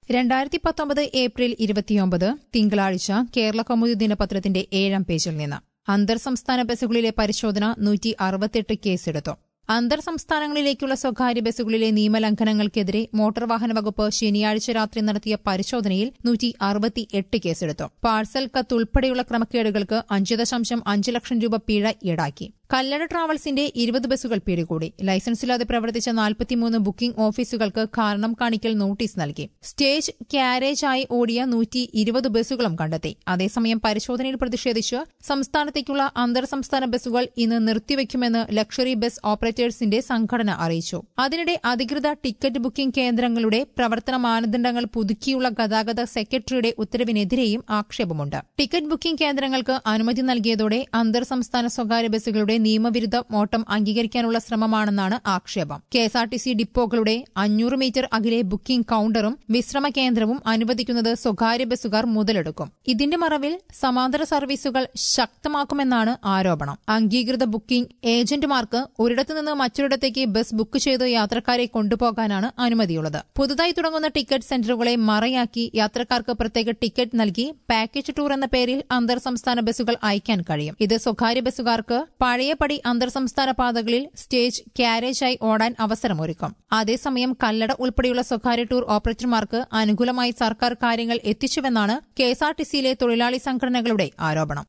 രണ്ടായിരത്തി പത്തൊമ്പത് ഏപ്രിൽ ഇരുപത്തിയൊമ്പത് തിങ്കളാഴ്ച കേരള കൗമുദി ദിനപത്രത്തിന്റെ ഏഴാം പേജിൽ നിന്ന് അന്തർ സംസ്ഥാന ബസ്സുകളിലെ പരിശോധന നൂറ്റി അറുപത്തെട്ട് കേസെടുത്തു അന്തർ സംസ്ഥാനങ്ങളിലേക്കുള്ള സ്വകാര്യ ബസ്സുകളിലെ നിയമലംഘനങ്ങൾക്കെതിരെ മോട്ടോർ വാഹന വകുപ്പ് ശനിയാഴ്ച രാത്രി നടത്തിയ പരിശോധനയിൽ നൂറ്റി അറുപത്തിയെട്ട് കേസെടുത്തു പാഴ്സൽ കത്ത് ഉൾപ്പെടെയുള്ള ക്രമക്കേടുകൾക്ക് അഞ്ച് ദശാംശം അഞ്ച് ലക്ഷം രൂപ പിഴ ഈടാക്കി കല്ലട ട്രാവൽസിന്റെ ഇരുപത് ബസ്സുകൾ പിടികൂടി ലൈസൻസില്ലാതെ പ്രവർത്തിച്ച നാൽപ്പത്തിമൂന്ന് ബുക്കിംഗ് ഓഫീസുകൾക്ക് കാരണം കാണിക്കൽ നോട്ടീസ് നൽകി സ്റ്റേജ് ക്യാരേജായി ഓടിയ നൂറ്റി ഇരുപത് ബസ്സുകളും കണ്ടെത്തി അതേസമയം പരിശോധനയിൽ പ്രതിഷേധിച്ച് സംസ്ഥാനത്തേക്കുള്ള അന്തർ സംസ്ഥാന ബസ്സുകൾ ഇന്ന് നിർത്തിവെക്കുമെന്ന് ലക്ഷറി ബസ് ഓപ്പറേറ്റേഴ്സിന്റെ സംഘടന അറിയിച്ചു അതിനിടെ അധികൃത ടിക്കറ്റ് ബുക്കിംഗ് കേന്ദ്രങ്ങളുടെ പ്രവർത്തന മാനദണ്ഡങ്ങൾ പുതുക്കിയുള്ള ഗതാഗത സെക്രട്ടറിയുടെ ഉത്തരവിനെതിരെയും ആക്ഷേപമുണ്ട് ടിക്കറ്റ് ബുക്കിംഗ് കേന്ദ്രങ്ങൾക്ക് അനുമതി നൽകിയതോടെ അന്തർ സംസ്ഥാന സ്വകാര്യ ബസ്സുകളുടെ നിയമവിരുദ്ധ ഓട്ടം അംഗീകരിക്കാനുള്ള ശ്രമമാണെന്നാണ് ആക്ഷേപം കെഎസ്ആർടിസി ഡിപ്പോകളുടെ അഞ്ഞൂറ് മീറ്റർ അകലെ ബുക്കിംഗ് കൌണ്ടറും വിശ്രമ കേന്ദ്രവും അനുവദിക്കുന്നത് സ്വകാര്യ ബസ്സുകാർ മുതലെടുക്കും ഇതിന്റെ മറവിൽ സമാന്തര സർവീസുകൾ ശക്തമാക്കുമെന്നാണ് ആരോപണം അംഗീകൃത ബുക്കിംഗ് ഏജന്റുമാർക്ക് ഒരിടത്തുനിന്ന് മറ്റൊരിടത്തേക്ക് ബസ് ബുക്ക് ചെയ്ത് യാത്രക്കാരെ കൊണ്ടുപോകാനാണ് അനുമതിയുള്ളത് പുതുതായി തുടങ്ങുന്ന ടിക്കറ്റ് സെന്ററുകളെ മറയാക്കി യാത്രക്കാർക്ക് പ്രത്യേക ടിക്കറ്റ് നൽകി പാക്കേജ് ടൂർ എന്ന പേരിൽ അന്തർ സംസ്ഥാന ബസ്സുകൾ അയക്കാൻ കഴിയും ഇത് സ്വകാര്യ ബസ്സുകാർക്ക് പഴയപടി അന്തർ സംസ്ഥാന പാതകളിൽ സ്റ്റേജ് ക്യാരേജായി ഓടാൻ അവസരമൊരുക്കും അതേസമയം കല്ലട ഉൾപ്പെടെയുള്ള സ്വകാര്യ ടൂർ ഓപ്പറേറ്റർമാർക്ക് അനുകൂലമായി സർക്കാർ കാര്യങ്ങൾ എത്തിച്ചുവെന്നാണ് കെഎസ്ആർടിസിയിലെ തൊഴിലാളി സംഘടനകളുടെ ആരോപണം